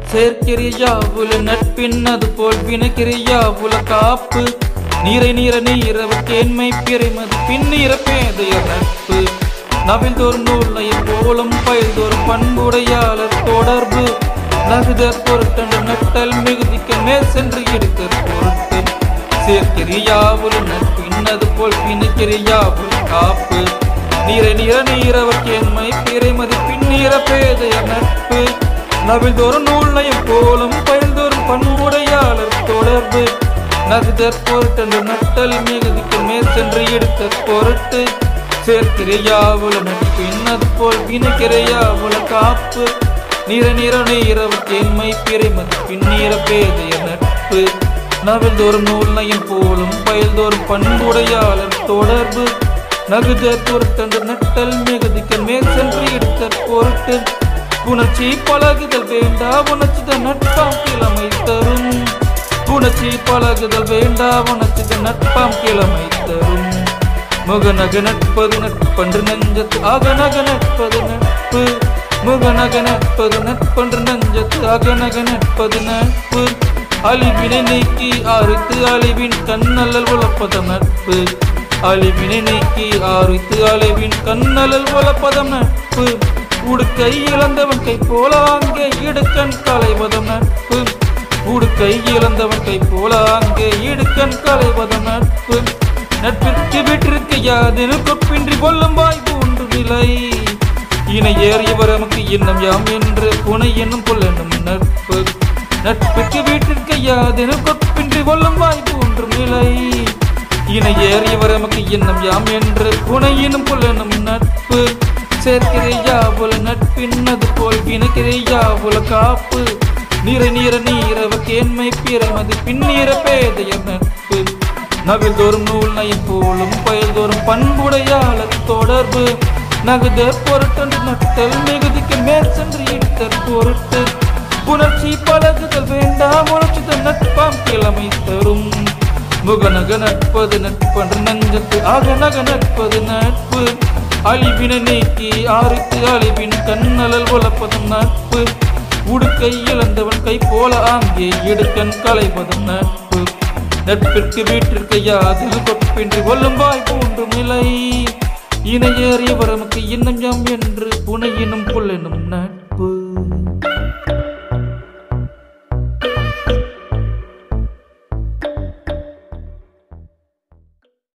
சேர்க்கிறியாவுல நட்பின்னது போல் வினக்கிறியாவுல காப்பு நீரை நீர நீரவ கேண்மை பிறைமது பின்னீர பேதைய நட்பு நவில் தோறும் நூலையும் போலும் பயில் தோறும் பண்புடையாளர் தொடர்பு நகுதற் பொருட்டன்று நட்டல் மிகுதிக்க மேல் சென்று எடுத்தற் பொருட்டு சேர்க்கிறியாவுல நட்பின்னது போல் வினக்கிறியாவுல காப்பு நீரை நீர நீரவர் கேண்மை பிறைமதி பின்னீர பேதைய நட்பு நவில்தோறும் நூல்நயம் போலும் பயில்தோறும் பண்புடையாளர் தொடர்பு நகுதற் பொருட்டன்று நட்டல் மிகுதிக்கு மேல் சென்று எடுத்த பொருட்டு சேர்க்கிறையாவுல நட்பின் அது போல் வினைக்கிறையாவுல காப்பு நிற நிற நீரவ கேண்மை பிறைமதி பின்னீர பேதைய நட்பு நவில்தோறும் நூல்நயம் போலும் பயில்தோறும் பண்புடையாளர் தொடர்பு நகுதற் பொருட்டன்று நட்டல் மிகுதிக்கு மேல் சென்று எடுத்த பொருட்டு புணர்ச்சி பழகுதல் வேண்டா உணர்ச்சித நட்பாம் கிழமை தரும் புணர்ச்சி பழகுதல் வேண்டா உணர்ச்சித நட்பாம் கிழமை தரும் முகநக நட்பது நட்பன்று நெஞ்சத்து அகநக நட்பது நட்பு முகநக நட்பது நட்பன்று நெஞ்சத்து அகநக நட்பது நட்பு அழிவினை நீக்கி அறுத்து அழிவின் கண்ணல்லல் உழப்பதம் நட்பு அழிவினை நீக்கி ஆரித்து அழிவின் கண்ணலல் உழப்பதம் நட்பு உடுக்கை இழந்தவன் கை போல அங்கே இடுக்கண் களைவதம் நட்பு உடுக்கை இழந்தவன் கை போல அங்கே இடுக்கண் களைவதம் நட்பு நட்பிற்கு விட்டிருக்க யாதெனு கொப்பின்றி கொல்லும் வாய்ப்பு ஒன்று நிலை இணை ஏறியவர் நமக்கு இன்னம் யாம் என்று புனை என்னும் கொள்ளென்னும் நட்பு நட்புக்கு வீட்டிற்கு யாதெனு கொப்பின்றி கொல்லும் வாய்ப்பு ஒன்றும் நிலை இணை ஏறியவர் நமக்கு இன்னம் யாம் என்று புனை என்னும் கொள்ளென்னும் நட்பு சேர்க்கிறையாவுல நட்பின்னது போல் வினக்கிறையாவுல காப்பு நீர நீர நீரவ கேண்மை பிறமது பின்னீர பேதைய நட்பு நவில் தோறும் நூல் நயம் போலும் பயல் தோறும் பண்புடையாளர் தொடர்பு நகுத பொருட்டன்று நட்டல் மிகுதிக்கு மேல் சென்று இடுத்தல் பொருட்டு புணர்ச்சி பழகுதல் வேண்டாம் உணர்ச்சித நட்பாம் கிழமை தரும் முகநக நட்பது நட்பன்று நஞ்சத்து அகநக நட்பது நட்பு அழிவினை நீக்கி ஆரித்து அழிவின் கண்ணலல் உழப்பதும் நட்பு உடுக்கை இழந்தவன் கை போல ஆங்கே இடுக்கண் களைவதும் நட்பு நட்பிற்கு வீட்டிற்கு யாது கொப்பின்றி கொல்லும் வாய்ப்பு ஒன்றும் இல்லை இணையறியவர் நமக்கு இன்னம் யாம் என்று புனையினும் புல்லெனும் நட்பு